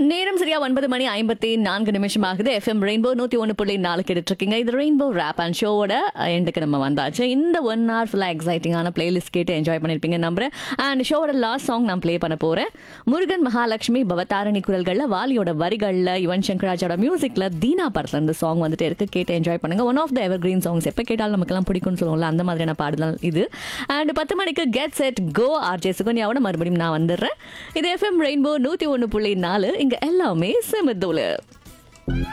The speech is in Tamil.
நேரம் சரியா ஒன்பது மணி ஐம்பத்தி நான்கு நிமிஷம் ஆகுது எஃப்எம் ரெயின்போ நூத்தி ஒன்று புள்ளி நாலு கேட்டுட்டு இருக்கீங்க இது ரெயின்போ ரேப் அண்ட் ஷோவோட எண்டுக்கு நம்ம வந்தாச்சு இந்த ஒன் ஹவர் ஃபுல்லாக எக்ஸைட்டிங்கான பிளேலிஸ்ட் கேட்டு என்ஜாய் பண்ணியிருப்பீங்க நம்புறேன் அண்ட் ஷோவோட லாஸ்ட் சாங் நான் ப்ளே பண்ண போறேன் முருகன் மகாலட்சுமி பவதாரணி குரல்களில் வாலியோட வரிகளில் யுவன் சங்கராஜோட மியூசிக்ல தீனா படத்துல இருந்து சாங் வந்துட்டு இருக்கு கேட்டு என்ஜாய் பண்ணுங்க one of the evergreen songs எப்போ கேட்டாலும் நமக்கெல்லாம் பிடிக்கும்னு சொல்லுவோம்ல அந்த மாதிரியான பாடல் இது அண்ட் பத்து மணிக்கு கெட் செட் கோ ஆர்ஜே சுகன்யாவோட மறுபடியும் நான் வந்துடுறேன் இது எஃப்எம் ரெயின்போ நூற்றி ஒன்று புள்ளி நாலு இங்கே எல்லாமே செமத்தோல